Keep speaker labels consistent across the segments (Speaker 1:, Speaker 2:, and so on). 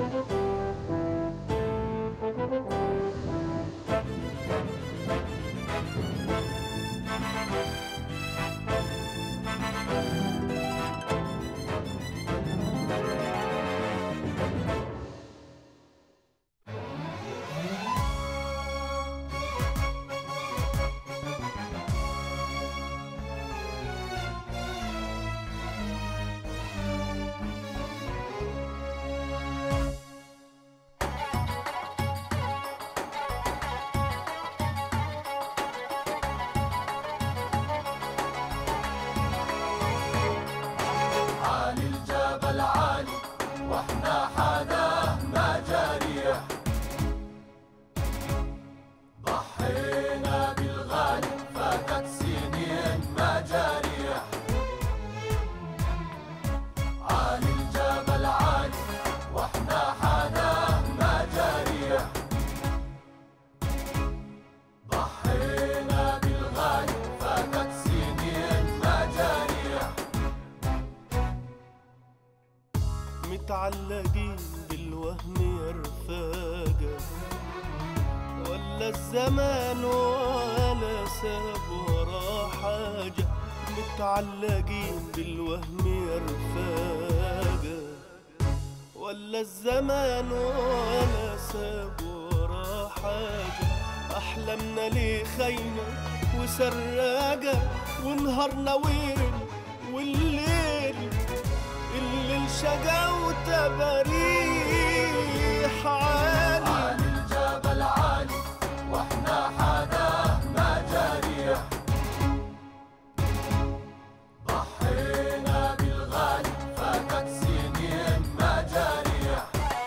Speaker 1: عالي الجبل عالي واحنا حداه ما جريح ضحينا بالغالي فاتت سنين ما جريح عالي الجبل عالي واحنا حداه ما جريح ضحينا بالغالي فاتت سنين ما جريح
Speaker 2: متعلقين بالوهم يا رفاقة ولا الزمان ولا ساب وراه حاجة متعلقين بالوهم يا رفاقة ولا الزمان ولا ساب وراه حاجة أحلامنا ليه خاينة وسراجة ونهارنا ويرن والليل الليل شقاوته بريح عالي
Speaker 1: عالي الجبل عالي واحنا حداه ما جريح ضحينا بالغالي فاتت سنين ما جريح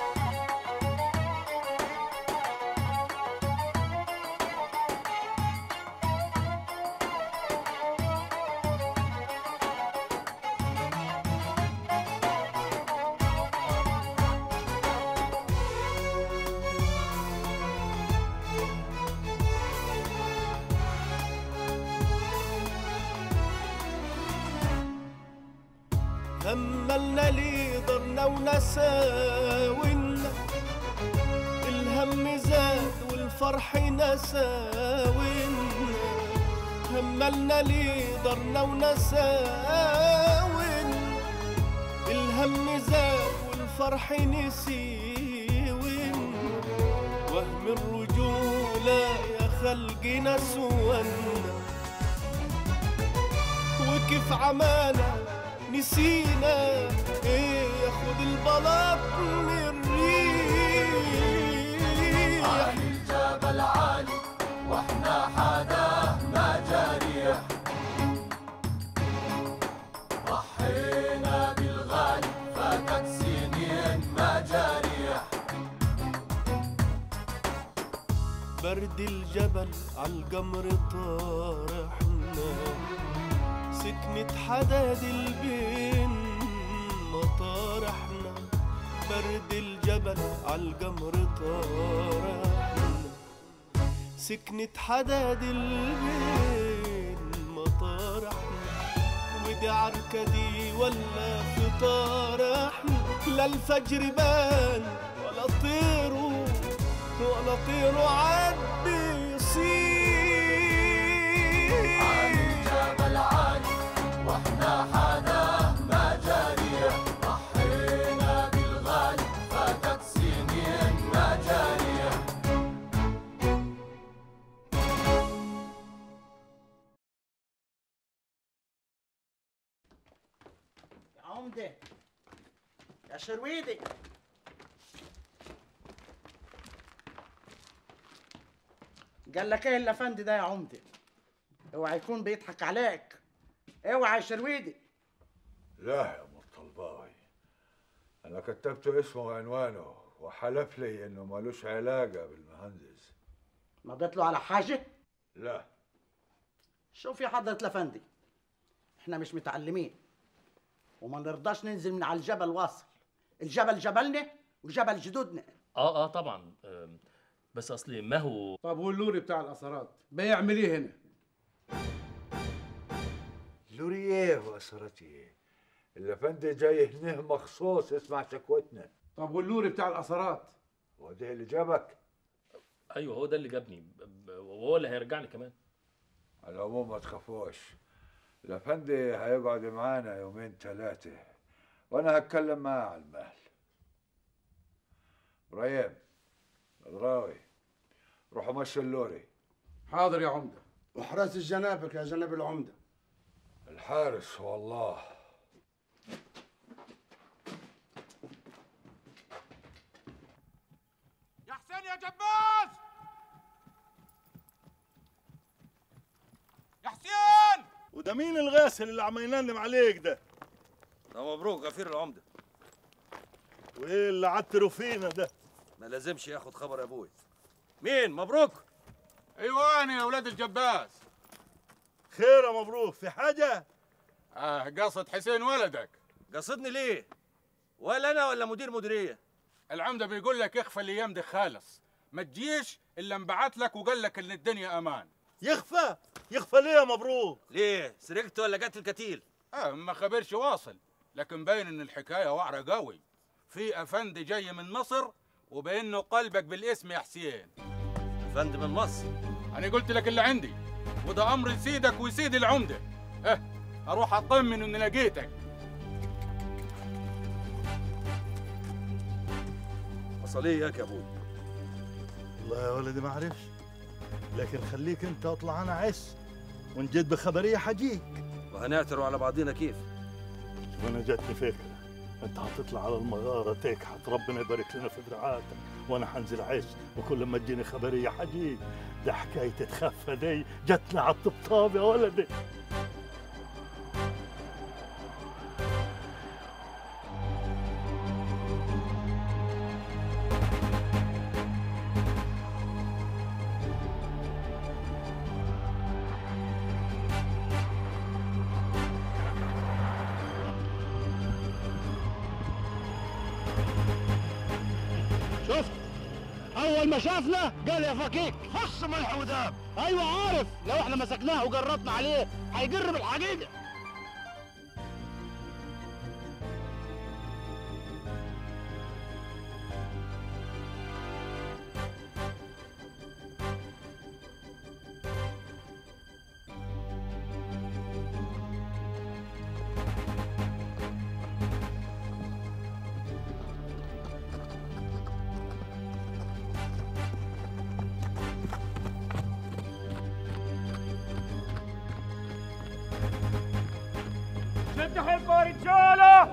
Speaker 2: هملنا ليه ضرنا ونساونا الهم زاد والفرح نساونا هملنا ليه ضرنا ونساونا الهم زاد والفرح نسيونا وهم الرجولة يا خلقنا سونا وكيف عمانا نسينا ايه ياخد البلاط من الريح
Speaker 1: عالي الجبل عالي واحنا حداه ما جريح ضحينا بالغالي فاتت سنين ما جريح
Speaker 2: برد الجبل عالقمر طارحنا سكنة حداد البين مطارحنا برد الجبل عالقمر طارحنا سكنة حداد البين مطارحنا ودي عركة دي ولا فطار احنا لا الفجر بان ولا طيروا ولا طيروا عاد بيصير
Speaker 1: عالي الجبل عالي واحنا حداه ما جريح ضحينا بالغالي فاتت سنين ما جريح
Speaker 3: يا عمدة يا شرويدي قال لك ايه الافندي ده يا عمدة اوعى يكون بيضحك عليك اوعى يا شرويدي
Speaker 4: لا يا مرطلباوي انا كتبت اسمه وعنوانه وحلف لي انه ملوش علاقه بالمهندس
Speaker 3: مضيت له على حاجة
Speaker 4: لا
Speaker 3: شوف يا حضرة الافندي احنا مش متعلمين وما نرضاش ننزل من على الجبل واصل الجبل جبلنا وجبل جدودنا
Speaker 5: اه اه طبعا آم، بس اصلي ما هو
Speaker 6: طب واللوري بتاع الاثارات بيعمل ايه هنا
Speaker 4: لوريه واسرتي الافندي جاي هنا مخصوص يسمع شكوتنا
Speaker 6: طب واللوري بتاع الاثارات
Speaker 4: وده اللي جابك
Speaker 5: ايوه هو ده اللي جابني ب- ب- وهو اللي هيرجعني كمان
Speaker 4: على العموم ما تخافوش الافندي هيقعد معانا يومين ثلاثة وانا هتكلم معاه على المهل ابراهيم بدراوي روحوا مشوا اللوري
Speaker 6: حاضر يا عمده
Speaker 7: وحراس جنابك يا جناب العمدة
Speaker 4: الحارس والله
Speaker 8: يا حسين يا جباس يا حسين
Speaker 2: وده مين الغاسل اللي عم ينلم عليك ده
Speaker 8: ده مبروك غفير العمدة
Speaker 2: وايه اللي عتروا فينا ده
Speaker 8: ما لازمش ياخد خبر يا ابوي مين مبروك ايوه انا يا ولاد الجباس
Speaker 2: خير يا مبروك في حاجه
Speaker 8: اه قصد حسين ولدك قصدني ليه ولا انا ولا مدير مديريه العمده بيقول لك اخفى الايام دي خالص ما تجيش الا انبعت لك وقال لك ان الدنيا امان
Speaker 2: يخفى يخفى ليه يا مبروك
Speaker 8: ليه سرقت ولا جت القتيل اه ما خبرش واصل لكن باين ان الحكايه وعره قوي في افندي جاي من مصر وبانه قلبك بالاسم يا حسين افندي من مصر انا قلت لك اللي عندي وده امر لسيدك وسيد العمده اه اروح اطمن اني لقيتك وصل اياك يا ابوي
Speaker 2: والله يا ولدي ما اعرفش لكن خليك انت اطلع انا عس وان جيت بخبريه حجيك
Speaker 8: وهنعتروا على بعضينا كيف
Speaker 2: وانا جاتني فكره انت هتطلع على المغاره تكحت ربنا يبارك لنا في دراعاتك وانا حنزل عس وكل ما تجيني خبريه حجيك ده حكايه تخفى دي جاتنا على الطبطاب يا ولدي
Speaker 7: شفت اول ما شافنا قال يا فكيك فص ملح وذاب ايوه عارف لو احنا مسكناه وجرطنا عليه هيجر بالحقيقه
Speaker 9: شد حيلكم يا رجاله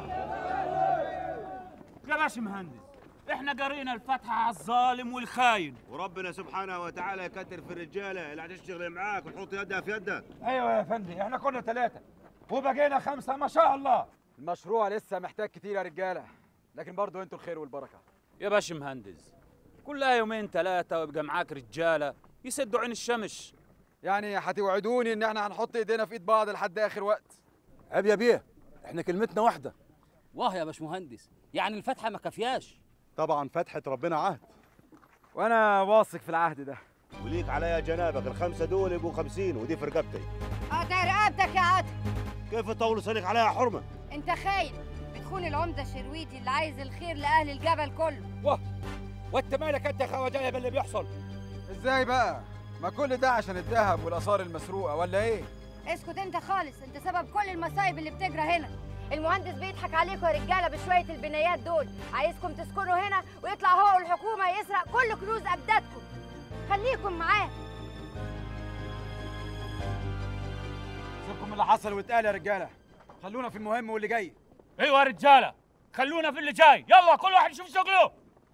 Speaker 9: يا باش مهندس احنا قرينا الفتحة على الظالم والخاين
Speaker 10: وربنا سبحانه وتعالى يكتر في الرجاله اللي هتشتغل معاك ونحط يدها في يدك
Speaker 9: ايوه يا فندي احنا كنا ثلاثة وبقينا خمسة ما شاء الله
Speaker 11: المشروع لسه محتاج كتير يا رجاله لكن برضه انتوا الخير والبركه
Speaker 9: يا باش مهندس كلها يومين ثلاثة ويبقى معاك رجالة يسدوا عين الشمس
Speaker 11: يعني هتوعدوني ان احنا هنحط ايدينا في ايد بعض لحد اخر وقت
Speaker 10: عيب يا بيه احنا كلمتنا واحده
Speaker 9: واه يا باش مهندس يعني الفتحة ما كفياش
Speaker 10: طبعا فتحه ربنا عهد
Speaker 11: وانا واثق في العهد ده
Speaker 10: وليك عليا جنابك الخمسه دول يبقوا خمسين ودي في رقبتي
Speaker 12: قطع رقبتك يا عاطف
Speaker 10: كيف تطول لسانك عليا يا حرمه
Speaker 12: انت خاين بتخون العمده الشرويدي اللي عايز الخير لاهل الجبل كله
Speaker 9: وانت مالك انت يا خواجايه باللي بيحصل
Speaker 11: ازاي بقى ما كل ده عشان الذهب والاثار المسروقه ولا ايه
Speaker 12: اسكت انت خالص انت سبب كل المصايب اللي بتجرى هنا المهندس بيضحك عليكم يا رجاله بشويه البنايات دول عايزكم تسكنوا هنا ويطلع هو والحكومه يسرق كل كنوز اجدادكم خليكم معاه
Speaker 11: سيبكم من اللي حصل واتقال يا رجاله خلونا في المهم واللي جاي
Speaker 9: ايوه يا رجالة خلونا في اللي جاي يلا كل واحد يشوف شغله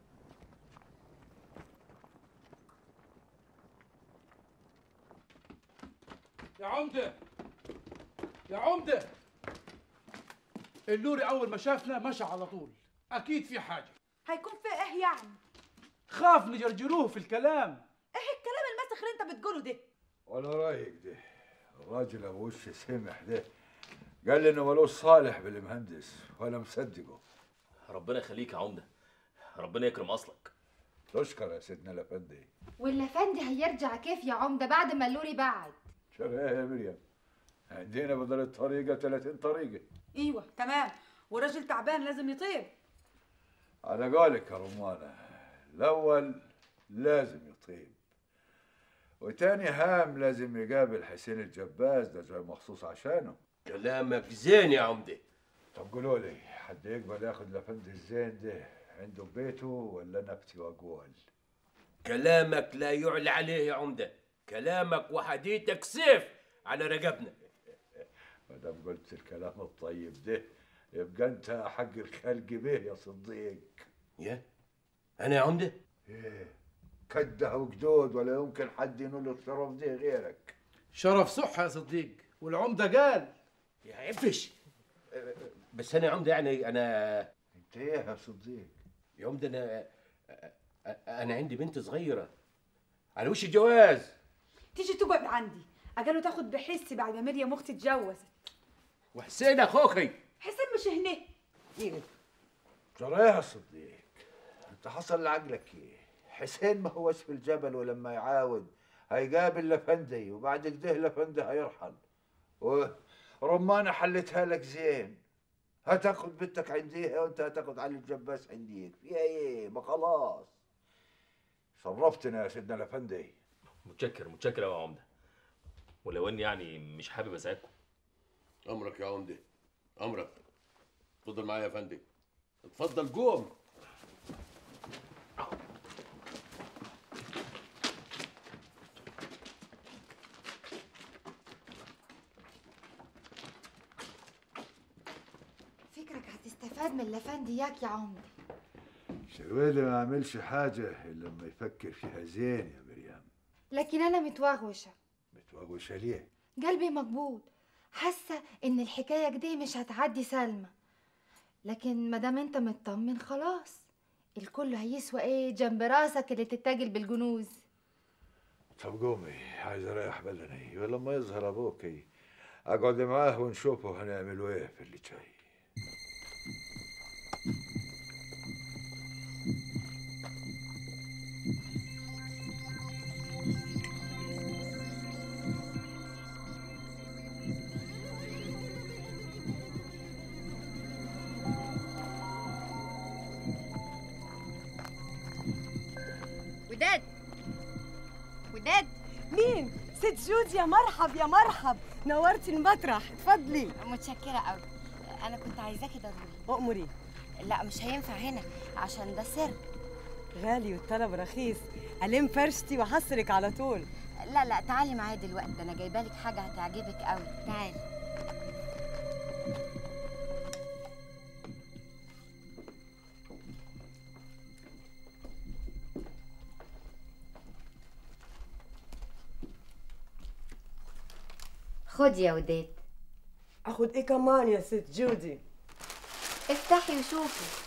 Speaker 6: يا عمده يا عمده اللوري اول ما شافنا مشى على طول اكيد في حاجه
Speaker 12: هيكون في ايه يعني
Speaker 6: خاف نجرجروه في الكلام
Speaker 12: ايه الكلام المسخ اللي انت بتقوله ده
Speaker 4: وانا رايك ده الراجل ابو وش سمح ده قال لي انه ملوش صالح بالمهندس وانا مصدقه
Speaker 5: ربنا يخليك يا عمده ربنا يكرم اصلك
Speaker 4: تشكر يا سيدنا الافندي
Speaker 12: والافندي هيرجع كيف يا عمده بعد ما اللوري بعد
Speaker 4: شرها يا مريم عندنا بدل الطريقه 30 طريقه
Speaker 12: ايوه تمام والراجل تعبان لازم يطيب
Speaker 4: على قولك يا رمانة الأول لازم يطيب وتاني هام لازم يقابل حسين الجباز ده جاي مخصوص عشانه
Speaker 13: كلامك زين يا عمده
Speaker 4: طب قولوا لي حد يقبل ياخد لفند الزين ده عنده بيته ولا نبتي واقوال
Speaker 13: كلامك لا يعلى عليه يا عمده كلامك وحديثك سيف على رقبنا
Speaker 4: ما دام قلت الكلام الطيب ده يبقى انت حق الخلق به يا صديق
Speaker 13: يا انا يا عمده
Speaker 4: ايه كده وجدود ولا يمكن حد ينول الشرف ده غيرك
Speaker 6: شرف صح يا صديق والعمده قال
Speaker 13: يا عفش بس انا يا عمده يعني انا
Speaker 4: انت ايه يا صديق
Speaker 13: يا عمده انا انا عندي بنت صغيره على وش الجواز
Speaker 14: تيجي تقعد عندي قالوا تاخد بحسي بعد ما مريم اختي اتجوزت
Speaker 13: وحسين اخوكي
Speaker 14: حسين مش هنا
Speaker 4: ترى يا صديق انت حصل لعقلك ايه حسين ما هوش في الجبل ولما يعاود هيقابل لفندي وبعد كده لفندي هيرحل ورمانة حلتها لك زين هتاخد بنتك عنديها وانت هتاخد علي الجباس عنديك فيها ايه ما خلاص شرفتنا يا سيدنا لفندي
Speaker 5: متشكر متشكر يا عمده ولو اني يعني مش حابب ازعجكم
Speaker 13: امرك يا عمده امرك اتفضل معايا يا فندم اتفضل قوم
Speaker 12: فكرك هتستفاد من الافندي ياك يا عمري
Speaker 4: شرويلي ما عملش حاجة إلا لما يفكر فيها زين يا مريم
Speaker 12: لكن انا متوغوشه
Speaker 4: متوغوشة ليه؟
Speaker 12: قلبي مقبوض حاسه ان الحكايه كده مش هتعدي سلمى لكن مادام انت مطمن خلاص الكل هيسوى ايه جنب راسك اللي تتاجل بالجنوز
Speaker 4: طب قومي عايز اريح بدني ولما يظهر ابوكي اقعد معاه ونشوفه هنعملوا ايه في اللي جاي
Speaker 12: وداد وداد
Speaker 14: مين ست جود يا مرحب يا مرحب نورتي المطرح اتفضلي
Speaker 12: متشكره قوي انا كنت عايزاكي ضروري
Speaker 14: اؤمري
Speaker 12: لا مش هينفع هنا عشان ده سر
Speaker 14: غالي والطلب رخيص ألم فرشتي وحصرك على طول
Speaker 12: لا لا تعالي معايا دلوقتي ده انا جايبه لك حاجه هتعجبك قوي تعالي خد يا وداد
Speaker 14: اخد ايه كمان يا ست جودي
Speaker 12: افتحي وشوفي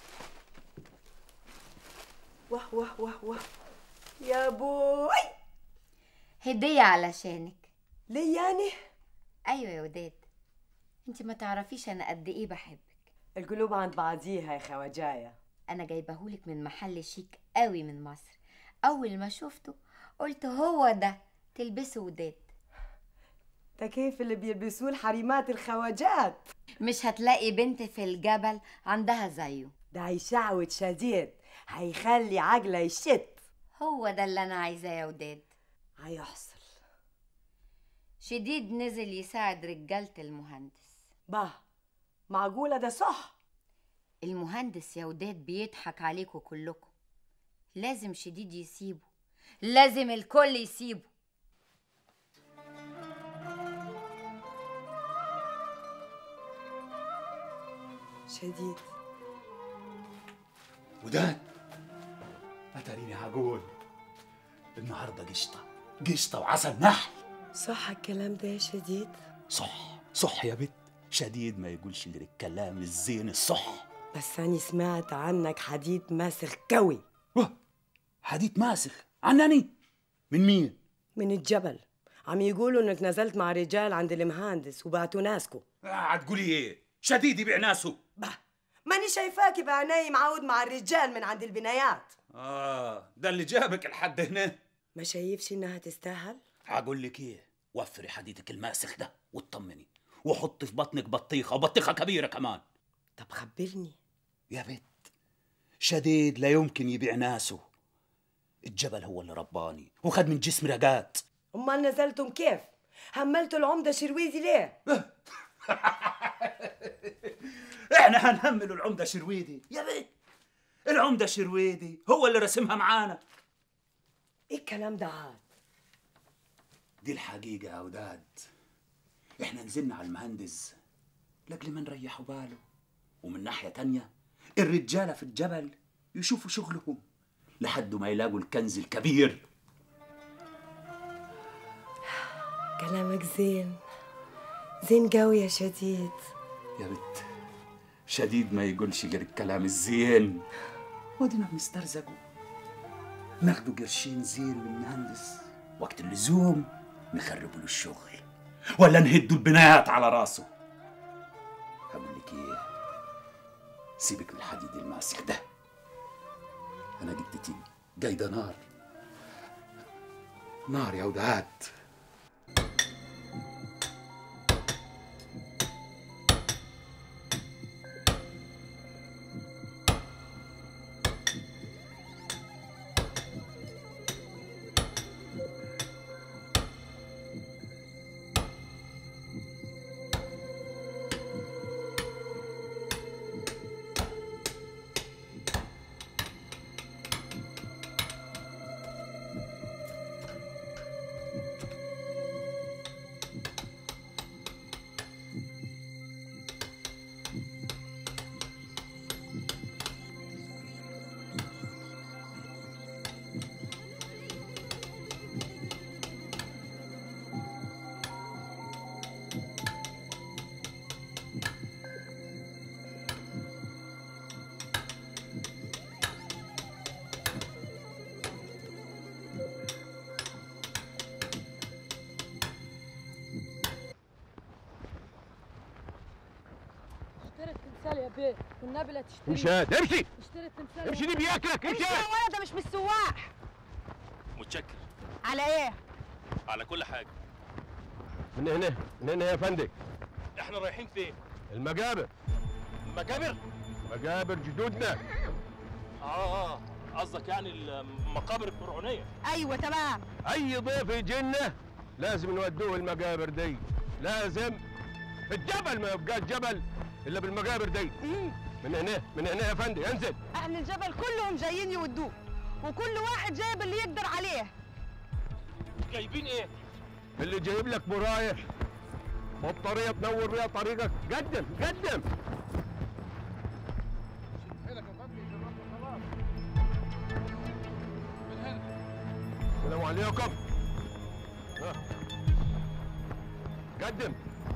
Speaker 14: واه واه واه واه يا بوي
Speaker 12: هديه علشانك
Speaker 14: ليه يعني
Speaker 12: ايوه يا وداد انت ما تعرفيش انا قد ايه بحبك
Speaker 14: القلوب عند بعضيها يا خواجايا
Speaker 12: انا جايبهولك من محل شيك قوي من مصر اول ما شفته قلت هو ده تلبسه وداد
Speaker 14: ده كيف اللي بيلبسوه الحريمات الخواجات
Speaker 12: مش هتلاقي بنت في الجبل عندها زيه
Speaker 14: ده هيشعوت شديد هيخلي عجلة يشت
Speaker 12: هو ده اللي انا عايزاه يا وداد
Speaker 14: هيحصل
Speaker 12: شديد نزل يساعد رجالة المهندس
Speaker 14: bah معقولة ده صح
Speaker 12: المهندس يا وداد بيضحك عليكم كلكم لازم شديد يسيبه لازم الكل يسيبه
Speaker 14: شديد
Speaker 7: وداد اتريني هقول النهارده قشطه قشطه وعسل نحل
Speaker 14: صح الكلام ده يا شديد
Speaker 7: صح صح يا بت شديد ما يقولش غير الكلام الزين الصح
Speaker 14: بس أنا سمعت عنك حديد ماسخ قوي
Speaker 7: حديد ماسخ عنني من مين
Speaker 14: من الجبل عم يقولوا انك نزلت مع رجال عند المهندس وبعتوا ناسكو
Speaker 7: قاعد تقولي ايه شديد يبيع ناسه
Speaker 14: ماني شايفاكي بعيني معود مع الرجال من عند البنايات
Speaker 7: اه ده اللي جابك لحد هنا
Speaker 14: ما شايفش انها تستاهل
Speaker 7: هقول لك ايه وفري حديدك الماسخ ده واطمني وحطي في بطنك بطيخه وبطيخه كبيره كمان
Speaker 14: طب خبرني
Speaker 7: يا بت
Speaker 15: شديد لا يمكن يبيع ناسه الجبل هو اللي رباني وخد من جسمي رقات
Speaker 14: امال نزلتم كيف حملتوا العمده شرويزي ليه
Speaker 15: احنا هنهمل العمده شرويدي يا بنت العمده شرويدي هو اللي رسمها معانا
Speaker 14: ايه الكلام ده عاد
Speaker 15: دي الحقيقه يا وداد احنا نزلنا على المهندس لاجل ما نريحوا باله ومن ناحيه تانية الرجاله في الجبل يشوفوا شغلهم لحد ما يلاقوا الكنز الكبير
Speaker 14: كلامك زين زين قوي يا شديد
Speaker 15: يا بت شديد ما يقولش غير الكلام الزين ودينا بنسترزقوا ناخدوا قرشين زين من المهندس وقت اللزوم نخربوا له الشغل ولا نهدوا البنايات على راسه هقول لك ايه سيبك من الحديد الماسك ده انا جدتي قايده نار نار يا وداد
Speaker 16: اشتري التمثال يا بيه والنبي لا تشتري
Speaker 7: امشي هات، امشي.
Speaker 16: اشتري التمثال
Speaker 7: امشي
Speaker 16: يا
Speaker 7: دي
Speaker 16: بيه.
Speaker 7: بياكلك، امشي
Speaker 16: امشي يا
Speaker 7: هات.
Speaker 16: ولد ده مش من السواح
Speaker 5: متشكر
Speaker 16: على ايه
Speaker 5: على كل حاجه
Speaker 7: من هنا من هنا يا فندم
Speaker 5: احنا رايحين فين
Speaker 7: المجابر
Speaker 5: مجابر
Speaker 7: مجابر جدودنا
Speaker 5: اه اه قصدك يعني المقابر الفرعونيه
Speaker 16: ايوه تمام
Speaker 7: اي ضيف يجي لنا لازم نودوه المجابر دي لازم الجبل ما يبقاش جبل الا بالمجابر دي من هنا من هنا يا فندم انزل
Speaker 16: اهل الجبل كلهم جايين يودوه وكل واحد جايب اللي يقدر عليه
Speaker 5: جايبين ايه
Speaker 7: اللي جايب لك مرايح بطاريه تنور بيها طريقك قدم قدم السلام عليكم ها. قدم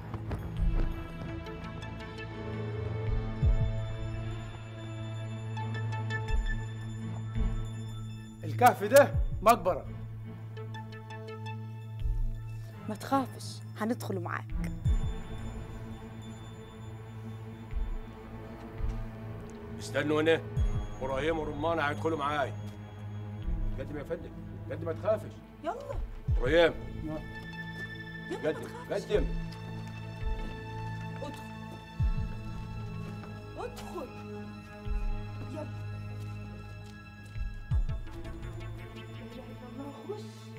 Speaker 6: الكهف ده مقبره
Speaker 16: ما تخافش هندخل معاك
Speaker 13: استنوا هنا ابراهيم ورمانة هيدخلوا معاي قدم يا فندم قدم ما تخافش
Speaker 16: يلا
Speaker 13: ابراهيم قدم قدم
Speaker 16: ادخل ادخل يلا خش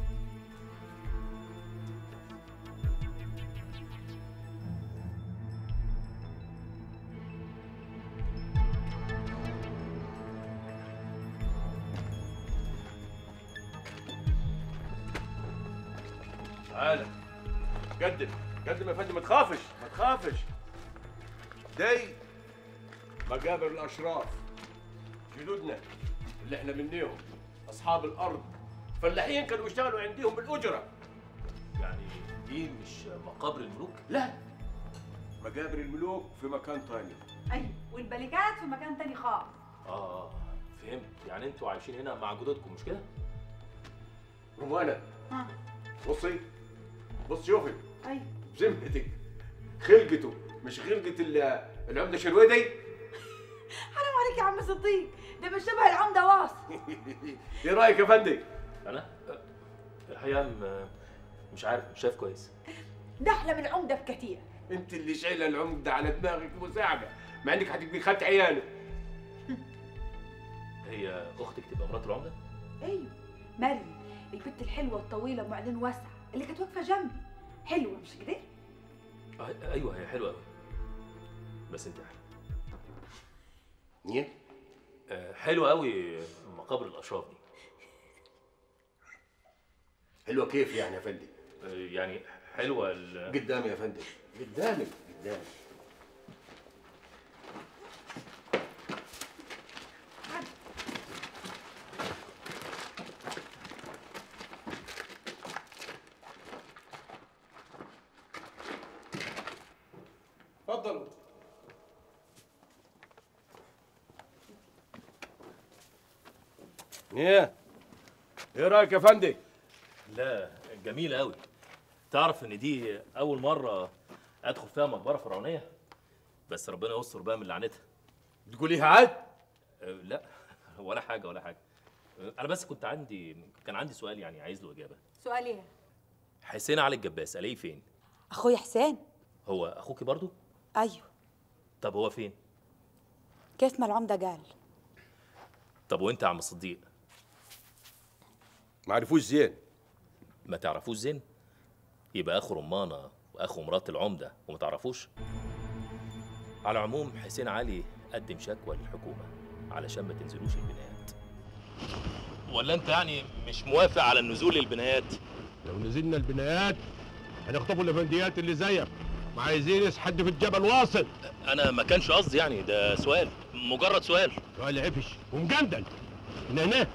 Speaker 13: تعالى قدم قدم يا فندم ما تخافش ما تخافش دي مقابر الاشراف جدودنا اللي احنا منيهم اصحاب الارض فلاحين كانوا يشتغلوا عندهم بالاجره
Speaker 5: يعني دي مش مقابر الملوك
Speaker 13: لا مقابر الملوك في مكان تاني
Speaker 16: ايوه والملكات في مكان تاني خالص
Speaker 5: اه فهمت يعني انتوا عايشين هنا مع جدودكم مش كده
Speaker 13: رمانة
Speaker 16: ها
Speaker 13: بصي بص شوفي
Speaker 16: ايوه
Speaker 13: بذمتك خلقته مش خلقة ال- العمدة شرويدي
Speaker 16: حرام عليك يا عم صديق ده مش شبه العمده واصل
Speaker 13: ايه رايك يا فندم؟
Speaker 5: انا الحقيقه م- مش عارف مش شايف كويس
Speaker 16: ده احلى من العمده بكتير
Speaker 13: انت اللي شايله العمدة على دماغك مساعدة مع انك هتبقي خدت عياله
Speaker 5: هي اختك تبقى مرات العمده
Speaker 17: ايوه مريم البنت الحلوه الطويله ام عينين واسعه اللي كانت واقفه جنبي حلوه مش كده
Speaker 5: آه، ايوه هي حلوه قوي بس انت احلى
Speaker 13: نيه
Speaker 5: آه، حلوه قوي مقابر الاشراف دي
Speaker 13: حلوه كيف يعني يا فندم
Speaker 5: آه، يعني حلوه ال...
Speaker 13: قدامي يا فندم قدامك قدامي
Speaker 11: اتفضلوا
Speaker 13: ايه ايه رايك يا فندم
Speaker 5: لا جميله قوي تعرف ان دي اول مره ادخل فيها مقبره فرعونيه بس ربنا يستر بقى من لعنتها
Speaker 13: تقوليها عاد
Speaker 5: أه، لا ولا حاجه ولا حاجه أه، انا بس كنت عندي كان عندي سؤال يعني عايز له اجابه
Speaker 17: سؤال ايه
Speaker 5: حسين علي الجباس الاقيه فين
Speaker 17: اخويا حسين
Speaker 5: هو اخوكي برضو
Speaker 17: ايوه
Speaker 5: طب هو فين
Speaker 17: كيف ما العمده قال
Speaker 5: طب وانت يا عم صديق
Speaker 13: ما عرفوش زين
Speaker 5: ما تعرفوش زين يبقى اخو رمانه واخو مرات العمده وما تعرفوش على العموم حسين علي قدم شكوى للحكومه علشان ما تنزلوش البنايات ولا انت يعني مش موافق على النزول للبنايات
Speaker 7: لو نزلنا البنايات هنخطفوا الافنديات اللي زيك ما عايزين حد في الجبل واصل
Speaker 5: انا ما كانش قصدي يعني ده سؤال مجرد سؤال
Speaker 7: سؤال عفش ومجندل من هنا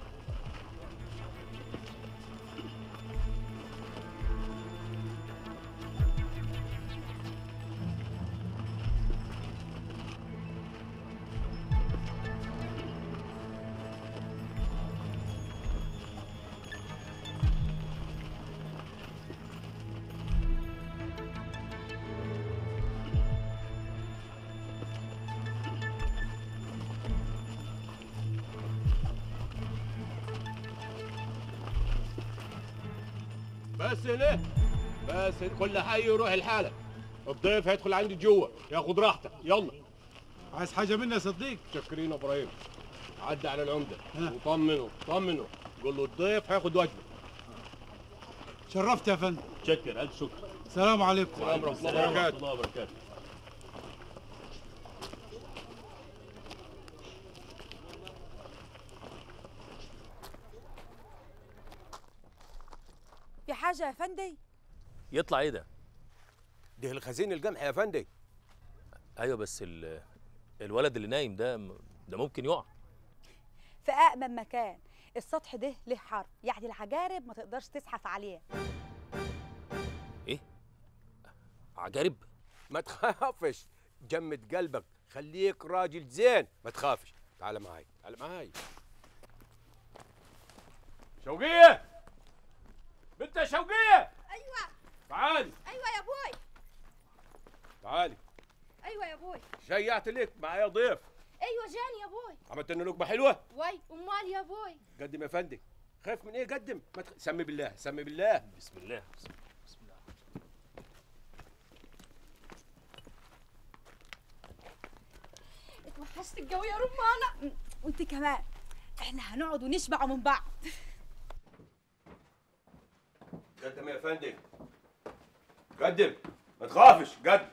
Speaker 7: بس هنا بس كل حي يروح لحاله الضيف هيدخل عندي جوه ياخد راحتك يلا
Speaker 11: عايز حاجه مني يا صديق
Speaker 7: شكرين يا ابراهيم عدى على العمده وطمنه طمنه قول له الضيف هياخد واجبه
Speaker 11: شرفت يا فندم
Speaker 7: شكر الف شكر
Speaker 11: السلام عليكم
Speaker 7: السلام ورحمه الله وبركاته ورحمه الله وبركاته
Speaker 17: في حاجه يا فندي
Speaker 5: يطلع ايه ده
Speaker 13: ده الخزين القمح يا فندم
Speaker 5: ايوه بس ال... الولد اللي نايم ده م- ده ممكن يقع
Speaker 17: في أأمن مكان السطح ده له حرف يعني العجارب ما تقدرش تزحف عليه
Speaker 5: ايه عجارب
Speaker 13: ما تخافش جمد قلبك خليك راجل زين ما تخافش تعال معاي تعال معاي
Speaker 7: شوقيه بنت يا شوقيه
Speaker 12: ايوه
Speaker 7: تعالي
Speaker 12: ايوه يا ابوي
Speaker 7: تعالي
Speaker 12: ايوه يا ابوي
Speaker 7: شيعت لك معايا ضيف
Speaker 12: ايوه جاني يا ابوي
Speaker 7: عملت لنا لقمه حلوه
Speaker 12: واي امال يا ابوي
Speaker 13: قدم يا فندم خايف من ايه قدم ما تخ... سمي بالله سمي بالله
Speaker 5: بسم الله
Speaker 13: بسم الله
Speaker 12: اتوحشت الجو يا رمانه
Speaker 17: وانت كمان احنا هنقعد ونشبع من بعض
Speaker 13: قدم يا فندم قدم ما تخافش قدم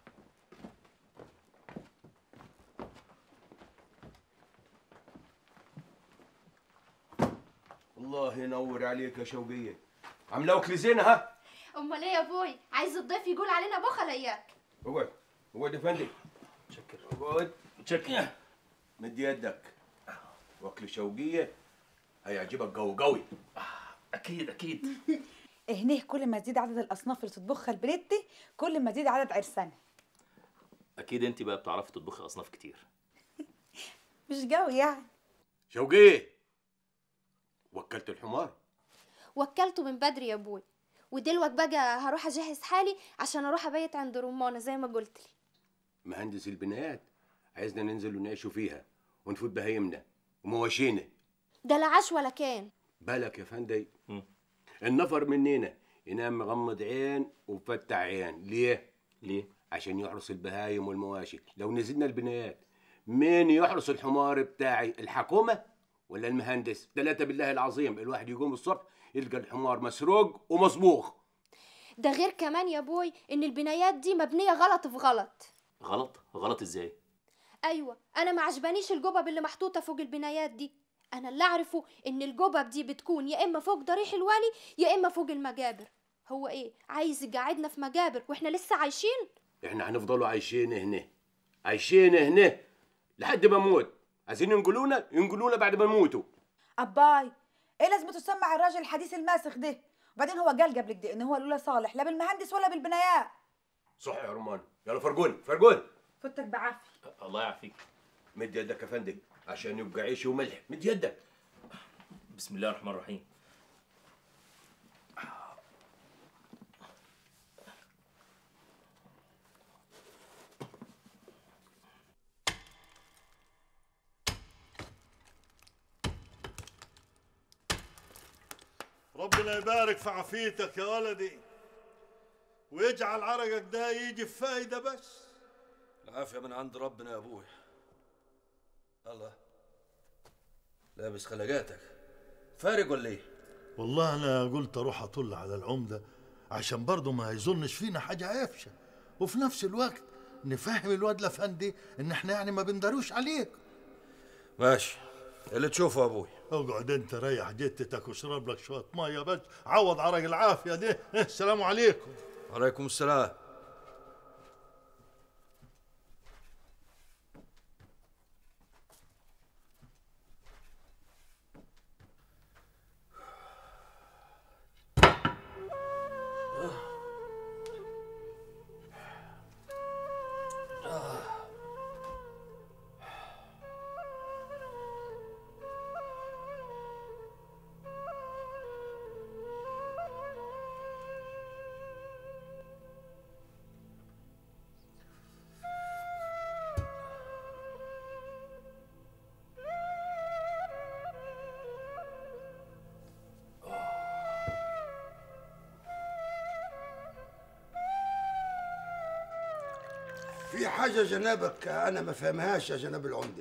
Speaker 13: الله ينور عليك يا شوقية عامله وكل زينة ها
Speaker 12: امال ايه يا ابوي عايز الضيف يقول علينا بخل اياك
Speaker 13: اقعد اقعد يا فندم شكر اقعد شكر مد يدك واكل شوقية هيعجبك قوي قوي
Speaker 5: اكيد اكيد
Speaker 17: هنيه كل ما تزيد عدد الاصناف اللي تطبخها البنت كل ما تزيد عدد عرسانها
Speaker 5: اكيد انت بقى بتعرفي تطبخي اصناف كتير
Speaker 17: مش قوي يعني
Speaker 13: شوقية وكلت الحمار
Speaker 12: وكلته من بدري يا ابوي ودلوقتي بقى هروح اجهز حالي عشان اروح ابيت عند رمانه زي ما قلت لي
Speaker 13: مهندس البنايات عايزنا ننزل ونعيشوا فيها ونفوت بهايمنا ومواشينا
Speaker 12: ده لا عاش ولا كان
Speaker 13: بالك يا فندي النفر مننا ينام مغمض عين ومفتح عين ليه؟
Speaker 5: ليه؟
Speaker 13: عشان يحرس البهايم والمواشي لو نزلنا البنايات مين يحرس الحمار بتاعي الحكومة ولا المهندس ثلاثة بالله العظيم الواحد يقوم الصبح يلقى الحمار مسروق ومصبوغ
Speaker 18: ده غير كمان يا بوي ان البنايات دي مبنيه غلط في غلط
Speaker 5: غلط غلط ازاي
Speaker 18: ايوه انا ما عجبانيش الجبب اللي محطوطه فوق البنايات دي انا اللي اعرفه ان الجبب دي بتكون يا اما فوق ضريح الوالي يا اما فوق المجابر هو ايه عايز يقعدنا في مجابر واحنا لسه عايشين
Speaker 13: احنا هنفضلوا عايشين هنا عايشين هنا لحد ما نموت عايزين ينقلونا ينقلونا بعد ما نموتوا
Speaker 17: اباي ايه لازمته تسمع الراجل الحديث الماسخ ده وبعدين هو قال قبل كده ان هو لولا صالح لا بالمهندس ولا بالبنايات
Speaker 13: صح يا رمان يلا فرقوني فرقوني
Speaker 17: فتك بعافيه
Speaker 5: الله يعافيك
Speaker 13: مد يدك يا فندم عشان يبقى عيش وملح مد يدك
Speaker 5: بسم الله الرحمن الرحيم
Speaker 2: ربنا يبارك في عافيتك يا ولدي ويجعل عرقك ده يجي بفايدة بس
Speaker 19: العافية من عند ربنا يا ابوي الله لابس خلقاتك فارق ولا ايه؟
Speaker 2: والله أنا قلت أروح أطل على العمدة عشان برضه ما يظنش فينا حاجة عفشة وفي نفس الوقت نفهم الواد الأفندي إن إحنا يعني ما بندروش عليك
Speaker 19: ماشي اللي تشوفه يا ابوي
Speaker 2: اقعد انت ريح جتتك واشرب لك شويه ميه بس عوض عرق العافيه دي السلام عليكم
Speaker 19: عليكم السلام
Speaker 20: في حاجة جنابك أنا ما فهمهاش يا جناب العمدة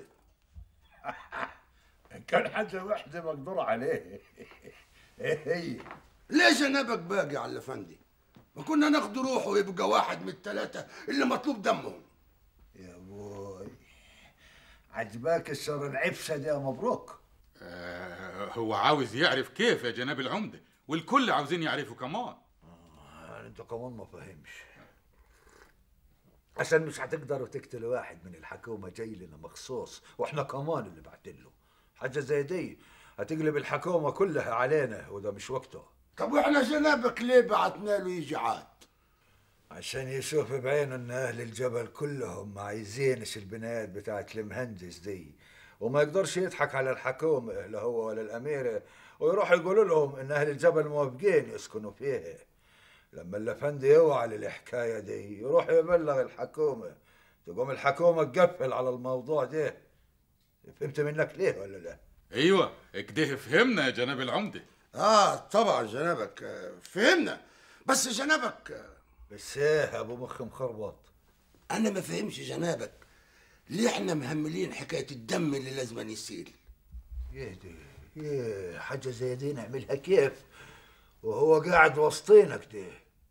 Speaker 4: إن كان حاجة واحدة مقدور عليه إيه هي؟
Speaker 20: ليه جنابك باقي على الأفندي؟ ما كنا ناخد روحه ويبقى واحد من الثلاثة اللي مطلوب دمهم
Speaker 4: يا بوي عجباك الشر العفسة دي يا مبروك
Speaker 8: آه هو عاوز يعرف كيف يا جناب العمدة والكل عاوزين يعرفوا كمان
Speaker 4: انت كمان ما فاهمش عشان مش هتقدروا تقتلوا واحد من الحكومة جاي لنا مخصوص واحنا كمان اللي بعتله حاجة زي دي هتقلب الحكومة كلها علينا وده مش وقته
Speaker 20: طب واحنا جنابك ليه بعتنا له يجي عاد؟
Speaker 4: عشان يشوف بعينه ان اهل الجبل كلهم ما عايزينش البنايات بتاعت المهندس دي وما يقدرش يضحك على الحكومة لا هو ولا الأميرة ويروح يقولوا لهم ان اهل الجبل موافقين يسكنوا فيها لما الافندي يوعى للحكاية دي يروح يبلغ الحكومة تقوم الحكومة تقفل على الموضوع ده فهمت منك ليه ولا لا؟
Speaker 8: ايوه كده فهمنا يا جناب العمدة
Speaker 20: آه طبعا جنابك آه، فهمنا بس جنابك آه،
Speaker 4: بس ايه ابو مخ مخربط
Speaker 20: أنا ما فهمش جنابك ليه احنا مهملين حكاية الدم اللي لازم يسيل
Speaker 4: يهدي ايه حاجة زي دي نعملها كيف وهو قاعد وسطينا كده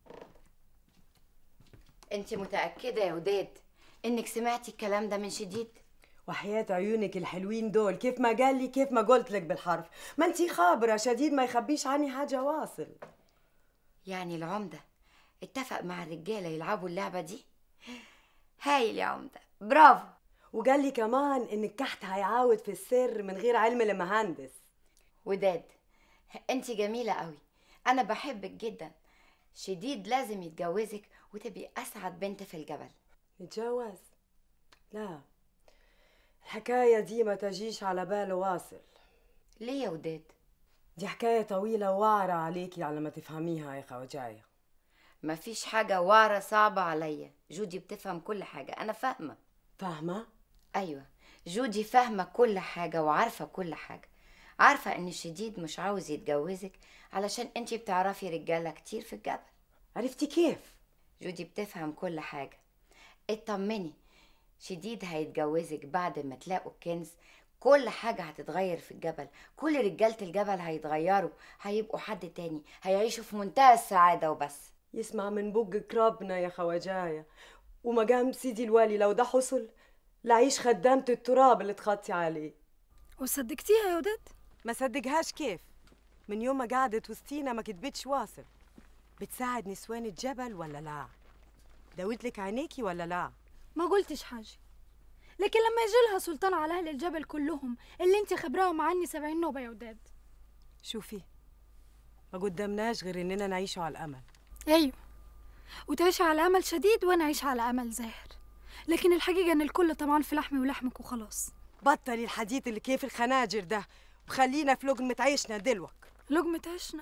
Speaker 12: انت متأكدة يا وداد انك سمعتي الكلام ده من شديد
Speaker 14: وحياة عيونك الحلوين دول كيف ما قال لي كيف ما قلت لك بالحرف ما انتي خابرة شديد ما يخبيش عني حاجة واصل
Speaker 12: يعني العمدة اتفق مع الرجالة يلعبوا اللعبة دي هايل يا عمدة برافو
Speaker 14: وقال لي كمان ان الكحت هيعاود في السر من غير علم المهندس
Speaker 12: وداد انت جميلة قوي انا بحبك جدا شديد لازم يتجوزك وتبقي اسعد بنت في الجبل
Speaker 14: نتجوز لا الحكاية دي ما تجيش على باله واصل
Speaker 12: ليه يا وداد
Speaker 14: دي حكاية طويلة وواعرة عليكي على ما تفهميها يا خواجاية
Speaker 12: مفيش حاجة وارة صعبة عليا جودي بتفهم كل حاجة أنا فاهمة
Speaker 14: فاهمة؟
Speaker 12: أيوة جودي فاهمة كل حاجة وعارفة كل حاجة عارفة إن شديد مش عاوز يتجوزك علشان انتي بتعرفي رجالة كتير في الجبل
Speaker 14: عرفتي كيف؟
Speaker 12: جودي بتفهم كل حاجة اطمني
Speaker 21: شديد هيتجوزك بعد ما تلاقوا الكنز كل حاجة هتتغير في الجبل كل رجالة الجبل هيتغيروا هيبقوا حد تاني هيعيشوا في منتهى السعادة وبس
Speaker 14: يسمع من بقك ربنا يا خواجايا ومقام سيدي الوالي لو ده حصل لعيش خدامة التراب اللي تخطي عليه
Speaker 22: وصدقتيها يا وداد؟
Speaker 14: ما صدقهاش كيف من يوم ما قعدت وسطينا ما كتبتش واصل بتساعد نسوان الجبل ولا لا داوت لك عينيكي ولا لا
Speaker 22: ما قلتش حاجة لكن لما يجي لها سلطان على أهل الجبل كلهم اللي انت خبراهم عني سبعين نوبة يا وداد
Speaker 14: شوفي ما قدامناش غير اننا نعيشوا على الامل
Speaker 22: أيوة وتعيش على أمل شديد وأنا أعيش على أمل زاهر لكن الحقيقة إن الكل طبعا في لحمي ولحمك وخلاص
Speaker 14: بطلي الحديث اللي كيف الخناجر ده وخلينا في لقمة عيشنا دلوك
Speaker 22: لقمة عيشنا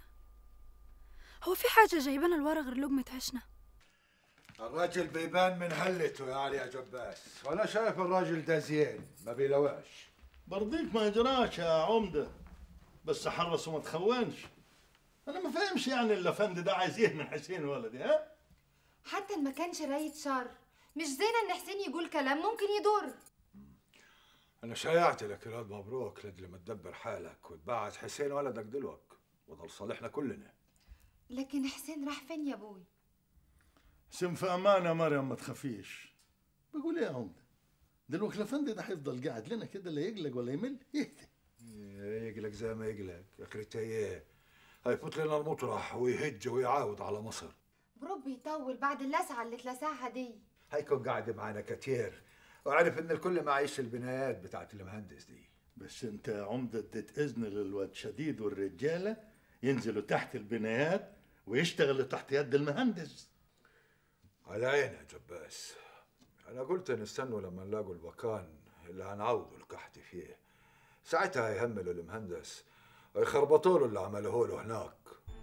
Speaker 22: هو في حاجة جايبانا لورا غير لقمة عيشنا
Speaker 4: الراجل بيبان من هلته يا علي يا جباس وانا شايف الراجل ده زين ما بيلواش
Speaker 2: برضيك ما يجراش يا عمدة بس حرص وما تخونش انا ما فاهمش يعني الافندي ده عايز ايه من حسين ولدي ها
Speaker 23: حتى ما كانش راية شر مش زينا ان حسين يقول كلام ممكن يضر
Speaker 4: انا شيعت لك الواد مبروك لجل ما تدبر حالك وتبعت حسين ولدك دلوك وضل صالحنا كلنا
Speaker 23: لكن حسين راح فين يا ابوي
Speaker 2: سم في امان يا مريم ما تخافيش بقول ايه يا عمدة دلوقتي الافندي ده هيفضل قاعد لنا كده لا يقلق ولا يمل يهدى
Speaker 4: يقلق زي ما يقلق اخرتها ايه هيفوت لنا المطرح ويهج ويعاود على مصر
Speaker 23: برب يطول بعد اللسعة اللي اتلسعها دي
Speaker 4: هيكون قاعد معانا كتير وعارف ان الكل معيش البنايات بتاعت المهندس دي
Speaker 2: بس انت يا عمدة اديت اذن للواد شديد والرجالة ينزلوا تحت البنايات ويشتغلوا تحت يد المهندس
Speaker 4: على عيني يا جباس انا قلت نستنوا لما نلاقوا المكان اللي هنعوضوا القحط فيه ساعتها هيهملوا المهندس ويخربطوا له اللي عملوه له هناك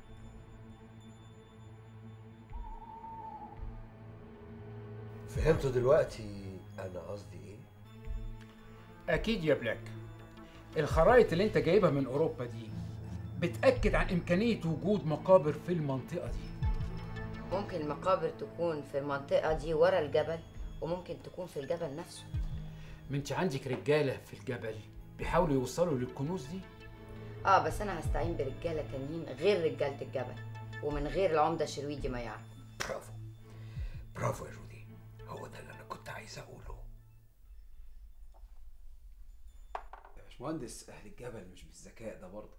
Speaker 24: فهمتوا دلوقتي انا قصدي ايه
Speaker 25: اكيد يا بلاك الخرايط اللي انت جايبها من اوروبا دي بتاكد عن امكانيه وجود مقابر في المنطقه دي
Speaker 21: ممكن المقابر تكون في المنطقة دي ورا الجبل وممكن تكون في الجبل نفسه
Speaker 25: ما انت عندك رجاله في الجبل بيحاولوا يوصلوا للكنوز دي
Speaker 21: اه بس انا هستعين برجالة تانيين غير رجالة الجبل ومن غير العمدة شرويدي ما يعرف
Speaker 24: برافو برافو يا جودي هو ده اللي انا كنت عايز اقوله
Speaker 26: يا باشمهندس اهل الجبل مش بالذكاء ده برضه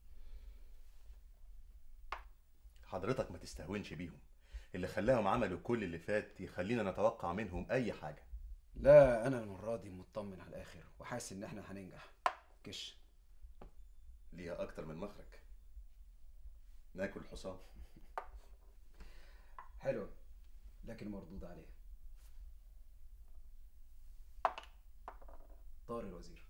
Speaker 27: حضرتك ما تستهونش بيهم اللي خلاهم عملوا كل اللي فات يخلينا نتوقع منهم اي حاجه
Speaker 26: لا انا المره دي مطمن على الاخر وحاسس ان احنا هننجح كش
Speaker 27: ليها اكتر من مخرج ناكل حصان
Speaker 26: حلو لكن مردود عليها طار الوزير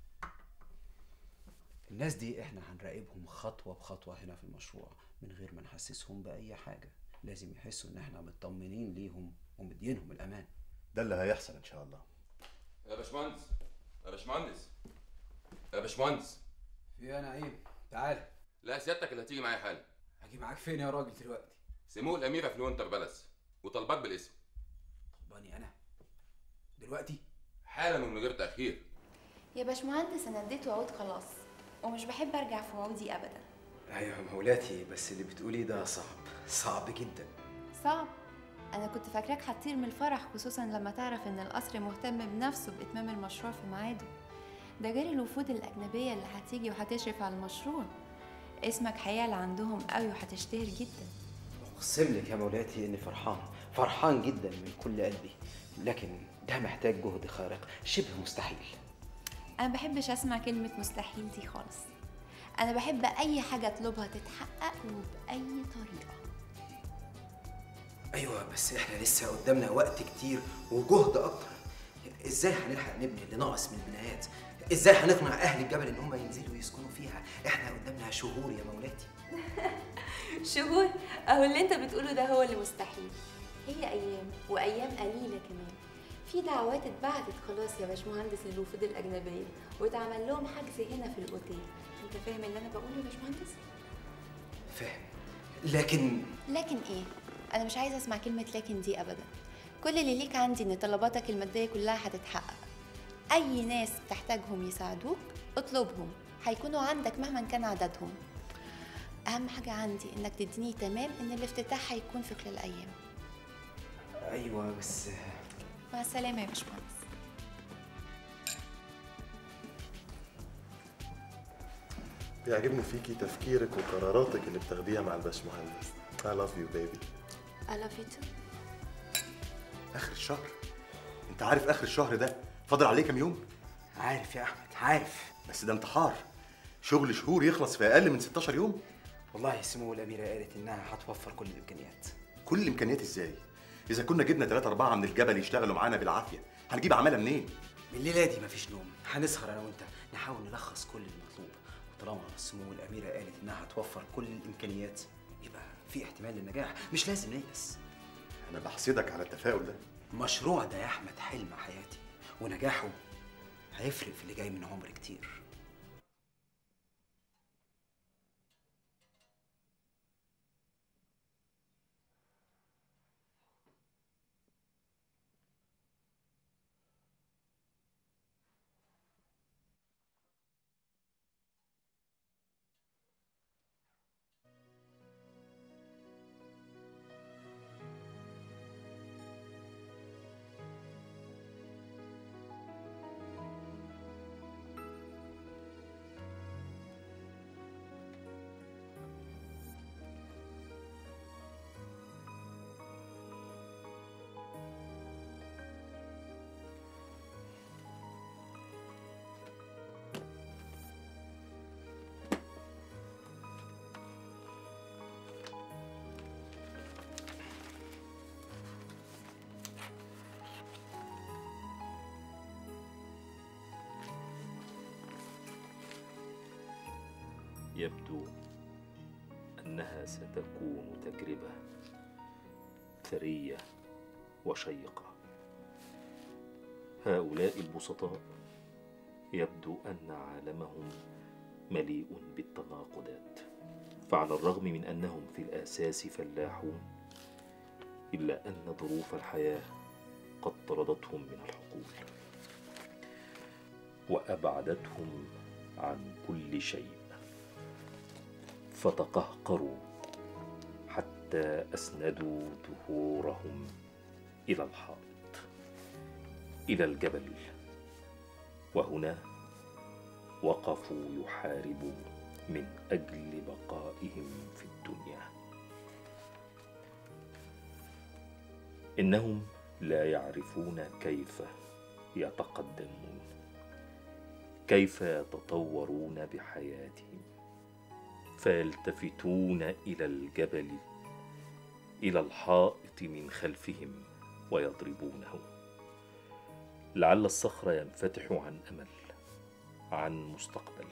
Speaker 26: الناس دي احنا هنراقبهم خطوة بخطوة هنا في المشروع من غير ما نحسسهم بأي حاجة لازم يحسوا ان احنا مطمنين ليهم ومدينهم الأمان
Speaker 27: ده اللي هيحصل ان شاء الله
Speaker 13: يا باشمهندس يا باشمهندس يا باشمهندس
Speaker 26: في يا نعيم تعال
Speaker 13: لا سيادتك اللي هتيجي معايا حالا
Speaker 26: هاجي معاك فين يا راجل دلوقتي
Speaker 13: سمو الأميرة في الونتر بلس وطلبات بالاسم
Speaker 26: طلباني أنا دلوقتي
Speaker 13: حالا ومن غير تأخير
Speaker 23: يا باشمهندس انا اديت وعود خلاص ومش بحب ارجع في وعودي ابدا
Speaker 26: ايوه مولاتي بس اللي بتقوليه ده صعب صعب جدا
Speaker 23: صعب انا كنت فاكراك هتطير من الفرح خصوصا لما تعرف ان القصر مهتم بنفسه باتمام المشروع في ميعاده ده غير الوفود الاجنبيه اللي هتيجي وهتشرف على المشروع اسمك هيعلى عندهم قوي وهتشتهر جدا
Speaker 26: اقسم لك يا مولاتي اني فرحان فرحان جدا من كل قلبي لكن ده محتاج جهد خارق شبه مستحيل
Speaker 23: انا ما بحبش اسمع كلمه مستحيل دي خالص انا بحب اي حاجه اطلبها تتحقق وباي طريقه
Speaker 26: ايوه بس احنا لسه قدامنا وقت كتير وجهد اكتر ازاي هنلحق نبني اللي ناقص من البنايات ازاي هنقنع اهل الجبل ان هم ينزلوا يسكنوا فيها احنا قدامنا شهور يا مولاتي
Speaker 23: شهور اهو اللي انت بتقوله ده هو اللي مستحيل هي ايام وايام قليله كمان في دعوات اتبعتت خلاص يا باشمهندس للوفود الاجنبيه واتعمل لهم حجز هنا في الاوتيل انت فاهم اللي انا بقوله يا باشمهندس
Speaker 26: فاهم لكن
Speaker 23: لكن ايه انا مش عايزه اسمع كلمه لكن دي ابدا كل اللي ليك عندي ان طلباتك الماديه كلها هتتحقق اي ناس تحتاجهم يساعدوك اطلبهم هيكونوا عندك مهما كان عددهم اهم حاجه عندي انك تديني تمام ان الافتتاح هيكون في خلال ايام
Speaker 26: ايوه بس
Speaker 23: مع السلامه يا باشمهندس
Speaker 27: بيعجبني فيكي تفكيرك وقراراتك اللي بتاخديها مع الباشمهندس I love you baby
Speaker 23: I love you too
Speaker 27: آخر الشهر أنت عارف آخر الشهر ده فاضل عليه كام يوم؟
Speaker 26: عارف يا احمد عارف
Speaker 27: بس ده انتحار شغل شهور يخلص في أقل من 16 يوم
Speaker 26: والله سمو الاميره قالت انها هتوفر كل الامكانيات
Speaker 27: كل الإمكانيات إزاي؟ إذا كنا جبنا ثلاثة أربعة من الجبل يشتغلوا معانا بالعافية هنجيب عمالة منين؟
Speaker 26: من الليله دي مفيش نوم هنسهر انا وانت نحاول نلخص كل المطلوب وطالما سمو الاميره قالت انها هتوفر كل الامكانيات يبقى في احتمال للنجاح مش لازم نيأس
Speaker 27: أنا بحسدك على التفاؤل ده
Speaker 26: المشروع ده يا احمد حلم حياتي ونجاحه هيفرق في اللي جاي من عمر كتير
Speaker 5: يبدو انها ستكون تجربه ثريه وشيقه هؤلاء البسطاء يبدو ان عالمهم مليء بالتناقضات فعلى الرغم من انهم في الاساس فلاحون الا ان ظروف الحياه قد طردتهم من الحقول وابعدتهم عن كل شيء فتقهقروا حتى اسندوا ظهورهم الى الحائط الى الجبل وهنا وقفوا يحاربوا من اجل بقائهم في الدنيا انهم لا يعرفون كيف يتقدمون كيف يتطورون بحياتهم فيلتفتون الى الجبل الى الحائط من خلفهم ويضربونه لعل الصخر ينفتح عن امل عن مستقبل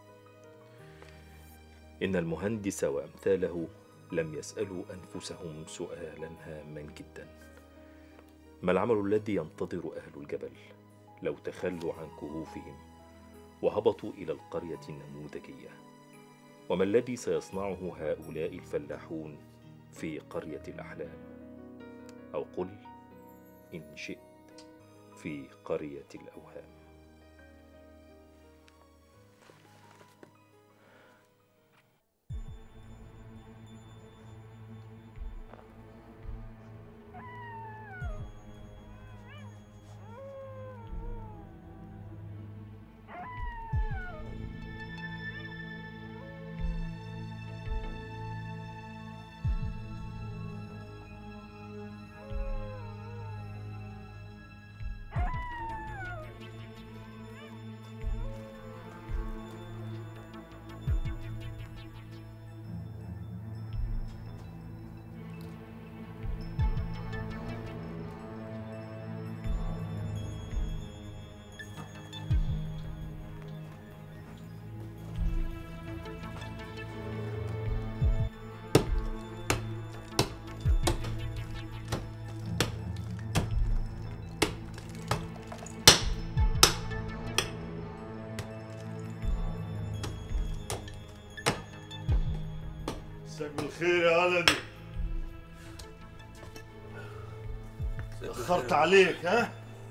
Speaker 5: ان المهندس وامثاله لم يسالوا انفسهم سؤالا هاما جدا ما العمل الذي ينتظر اهل الجبل لو تخلوا عن كهوفهم وهبطوا الى القريه النموذجيه وما الذي سيصنعه هؤلاء الفلاحون في قريه الاحلام او قل ان شئت في قريه الاوهام
Speaker 2: مساك بالخير يا ولدي
Speaker 5: مساك
Speaker 2: اخرت عليك ها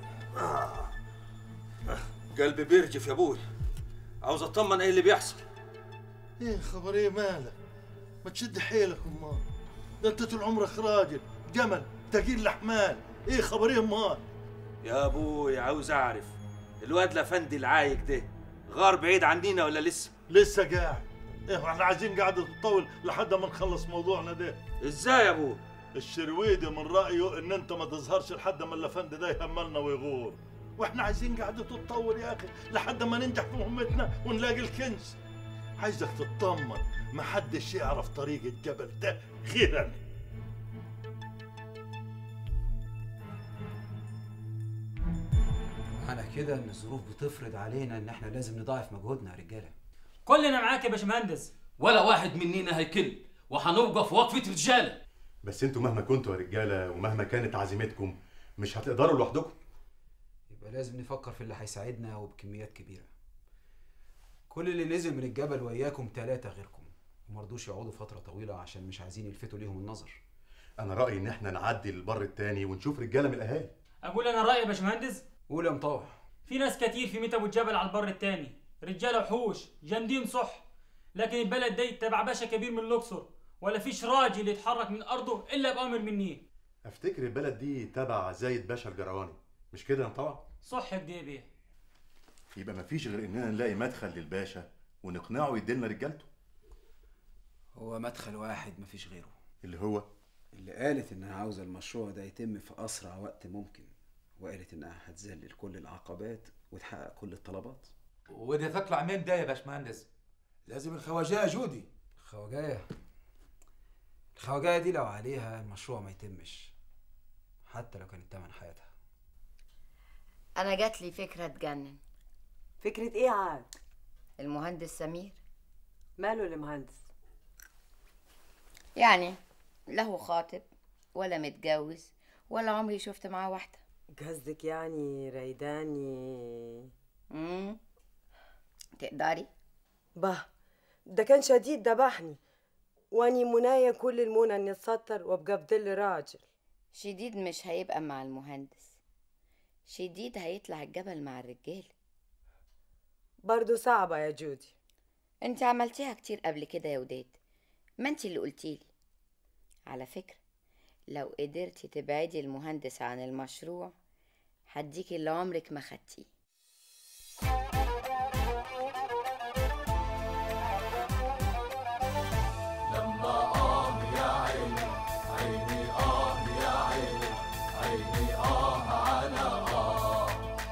Speaker 19: قلبي بيرجف يا ابوي عاوز اطمن ايه اللي بيحصل
Speaker 2: ايه خبر ايه مالك ما تشد حيلك امال ده انت طول عمرك راجل جمل تقيل لحمال ايه خبر ايه امال
Speaker 19: يا ابوي عاوز اعرف الواد لفندي العايق ده غار بعيد عنينا ولا لسه
Speaker 2: لسه قاعد ايه احنا عايزين قاعدة تطول لحد ما نخلص موضوعنا ده
Speaker 19: ازاي يا ابوي
Speaker 2: الشرويدي من رأيه ان انت ما تظهرش لحد ما الافندي ده يهملنا ويغور واحنا عايزين قعدة تطول يا اخي لحد ما ننجح في مهمتنا ونلاقي الكنز عايزك تطمن ما حدش يعرف طريق الجبل ده غير انا
Speaker 1: معنى كده ان الظروف بتفرض علينا ان احنا لازم نضاعف مجهودنا يا رجاله
Speaker 3: كلنا معاك يا باشمهندس ولا واحد مننا هيكل وهنبقى في وقفه رجاله
Speaker 27: بس انتوا مهما كنتوا يا رجاله ومهما كانت عزيمتكم مش هتقدروا لوحدكم
Speaker 1: يبقى لازم نفكر في اللي هيساعدنا وبكميات كبيره كل اللي نزل من الجبل وياكم ثلاثه غيركم ومرضوش يقعدوا فتره طويله عشان مش عايزين يلفتوا ليهم النظر
Speaker 27: انا رايي ان احنا نعدي للبر التاني ونشوف رجاله من الاهالي
Speaker 3: اقول انا رايي يا باشمهندس
Speaker 1: قول يا مطوع
Speaker 3: في ناس كتير في ميت ابو الجبل على البر التاني رجاله وحوش جامدين صح لكن البلد دي تبع باشا كبير من الاقصر ولا فيش راجل يتحرك من ارضه الا بامر مني
Speaker 27: افتكر البلد دي تبع زايد باشا الجرواني مش كده يا طبعا
Speaker 3: صح كده بيه
Speaker 27: يبقى مفيش غير اننا نلاقي مدخل للباشا ونقنعه يديلنا رجالته
Speaker 1: هو مدخل واحد مفيش غيره
Speaker 27: اللي هو
Speaker 1: اللي قالت انها عاوزه المشروع ده يتم في اسرع وقت ممكن وقالت انها هتذلل كل العقبات وتحقق كل الطلبات
Speaker 6: ودي تطلع من ده يا باشمهندس
Speaker 24: لازم الخواجايه جودي
Speaker 1: الخواجايه الخواجايه دي لو عليها المشروع ما يتمش حتى لو كان التمن حياتها
Speaker 21: انا جات لي فكره تجنن
Speaker 14: فكرة ايه عاد؟
Speaker 21: المهندس سمير
Speaker 14: ماله المهندس؟
Speaker 21: يعني له خاطب ولا متجوز ولا عمري شفت معاه واحده
Speaker 14: قصدك يعني ريداني
Speaker 21: امم تقدري
Speaker 14: bah ده كان شديد دبحني واني منايا كل المنى اني اتستر وابقى بظل راجل
Speaker 21: شديد مش هيبقى مع المهندس شديد هيطلع الجبل مع الرجال
Speaker 14: برضو صعبة يا جودي
Speaker 21: انت عملتيها كتير قبل كده يا وداد ما انت اللي قلتيلي على فكرة لو قدرتي تبعدي المهندس عن المشروع هديكي اللي عمرك ما خدتيه
Speaker 9: لما آه يا عيني عيني آه يا عيني عيني آه على آه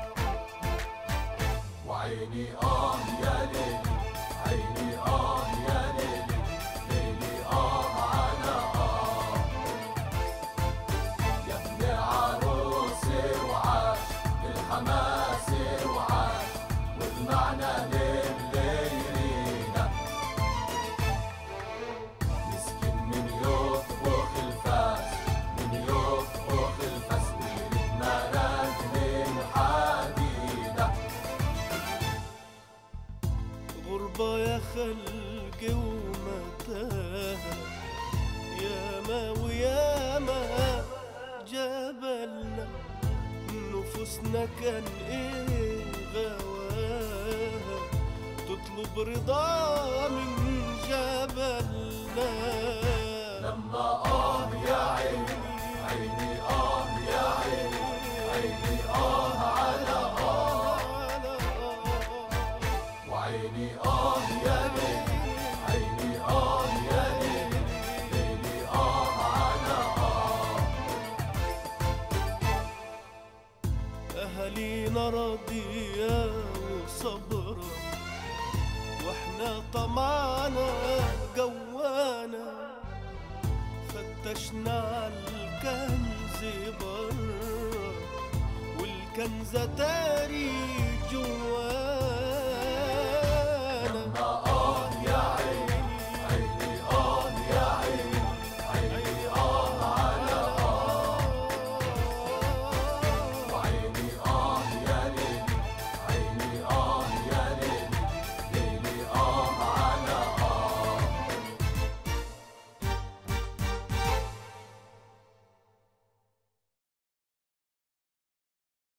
Speaker 9: وعيني آه يا ليلي عيني آه يا ليلي ليلي آه على آه يا ابن عروسي وعاش الحماس وعاش والمعنى للي يرينا مسكين من يطبخ الفاس من يطبخ الفاس ويريد مراد من حديدة
Speaker 10: غربة يا خلق ومتاهة ياما وياما جبلنا نفوسنا كان ايه غواها تطلب رضا من جبلنا
Speaker 9: لما آه يا عيني عيني آه يا عيني عيني آه على آه وعيني آه يا ليلي عيني آه يا ليلي ليلي آه على آه
Speaker 10: أهالينا راضية وصبرة واحنا طمعنا جوانا فتشنا عالكنز برا والكنزة تاري جوا